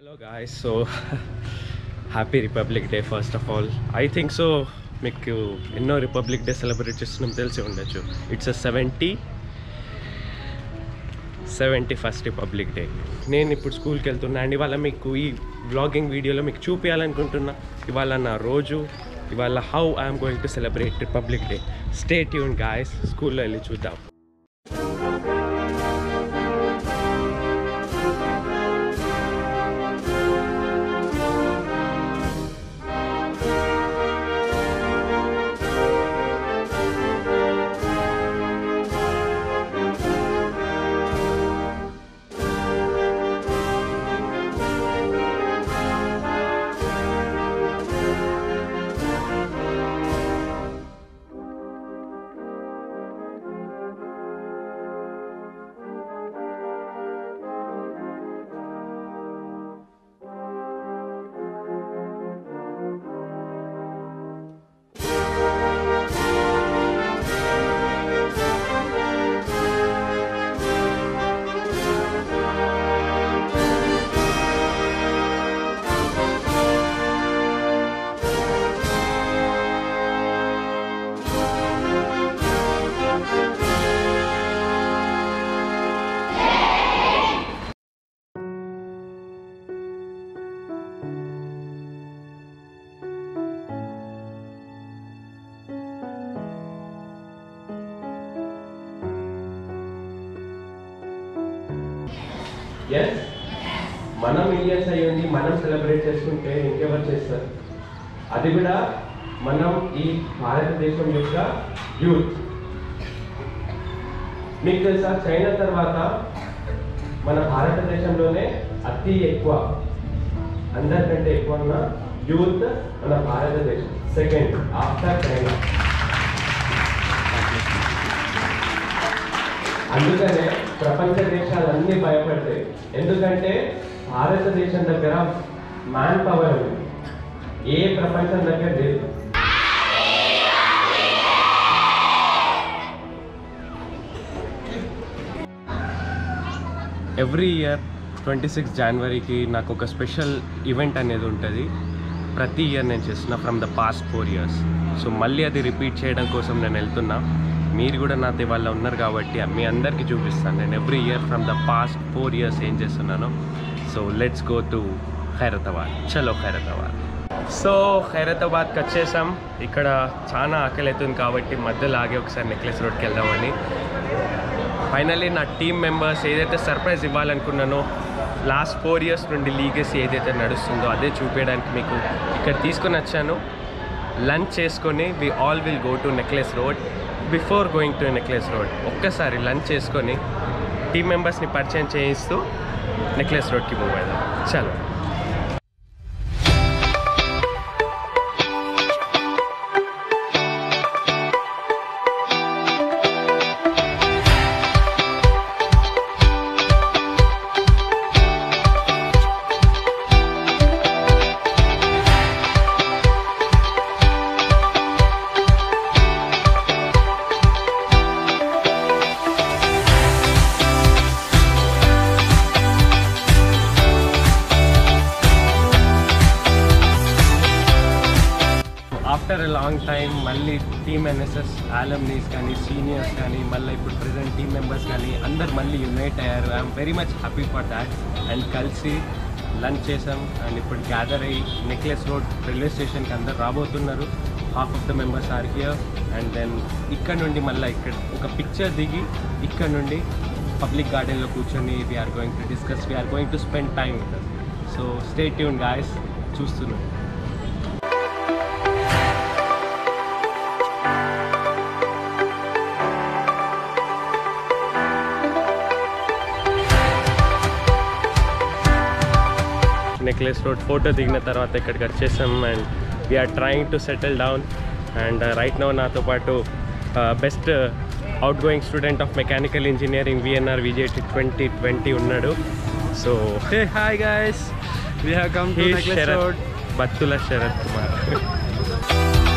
Hello guys so happy Republic Day first of all I think so మీకు ఎన్నో Republic Day celebrate చేస్తున్నాం తెలిసి ఉండొచ్చు it's a seventy seventy first Republic Day నేను ఇప్పుడు స్కూల్కి వెళ్తున్నా అండ్ ఇవాళ మీకు ఈ బ్లాగింగ్ వీడియోలో మీకు చూపించాలనుకుంటున్నా ఇవాళ నా రోజు ఇవాళ how I'm going to celebrate Republic Day stay యూన్ గాయస్ స్కూల్లో వెళ్ళి చూద్దాం ఎస్ మనం ఇండియన్స్ అయ్యి ఉంది మనం సెలబ్రేట్ చేసుకుంటే ఇంకెవరు చేస్తారు అది కూడా మనం ఈ భారతదేశం యొక్క యూత్ మీకు తెలుసా చైనా తర్వాత మన భారతదేశంలోనే అతి ఎక్కువ అందరికంటే ఎక్కువ ఉన్న యూత్ మన భారతదేశం సెకండ్ ఆఫ్టర్ చైనా అందుకనే ప్రపంచ దేశాలన్నీ భయపడతాయి ఎందుకంటే భారతదేశం దగ్గర మ్యాన్ పవర్ ఉంది ఏ ప్రపంచం దగ్గర లేదు ఎవ్రీ ఇయర్ ట్వంటీ సిక్స్ జనవరికి నాకు ఒక స్పెషల్ ఈవెంట్ అనేది ఉంటుంది ప్రతి ఇయర్ నేను చేస్తున్నా from the past four years so మళ్ళీ అది రిపీట్ చేయడం కోసం నేను వెళ్తున్నా మీరు కూడా నాతో వాళ్ళ ఉన్నారు కాబట్టి మీ అందరికీ చూపిస్తాను నేను every year from the past four years ఏం చేస్తున్నాను so let's go to Khairatabad చలో ఖైరతాబాద్ సో ఖైరతాబాద్కి వచ్చేసాం ఇక్కడ చాలా ఆకలి అవుతుంది కాబట్టి మధ్యలో ఆగి ఒకసారి నెక్లెస్ రోడ్కి వెళ్దామని ఫైనల్లీ నా టీమ్ మెంబర్స్ ఏదైతే సర్ప్రైజ్ ఇవ్వాలనుకున్నానో లాస్ట్ ఫోర్ ఇయర్స్ నుండి లీగసీ ఏదైతే నడుస్తుందో అదే చూపించడానికి మీకు ఇక్కడ తీసుకొని వచ్చాను లంచ్ చేసుకొని we all will go to Necklace Road before going to Necklace Road ఒక్కసారి లంచ్ చేసుకొని టీమ్ మెంబర్స్ని పరిచయం చేయిస్తూ నెక్లెస్ రోడ్కి మూవ్ అవుదాం చలో ఆఫ్టర్ ఎ లాంగ్ టైం మళ్ళీ టీమ్ ఎన్ఎస్ఎస్ ఆలమ్నీస్ కానీ సీనియర్స్ కానీ మళ్ళీ ఇప్పుడు ప్రజెంట్ టీమ్ మెంబర్స్ కానీ అందరు మళ్ళీ యునైట్ అయ్యారు I'm very much happy for that and కలిసి లంచ్ చేసాం అండ్ ఇప్పుడు గ్యాదర్ అయ్యి నెక్లెస్ రోడ్ రైల్వే స్టేషన్కి అందరు రాబోతున్నారు half of the members are here and then ఇక్కడ నుండి మళ్ళీ ఇక్కడ ఒక పిక్చర్ దిగి ఇక్కడ నుండి పబ్లిక్ గార్డెన్లో కూర్చొని we're going to discuss we're going to spend time with so stay tune guys చూస్తున్నాం నెక్లెస్ రోడ్ ఫోటో దిగిన తర్వాత ఇక్కడికి వచ్చేసాం and we're trying to settle down and right now నాతో పాటు best outgoing student of mechanical engineering VNR VJIT twenty twenty ఉన్నాడు సో Hey, hi guys. We have come to Necklace Road. Battula Sharath Kumar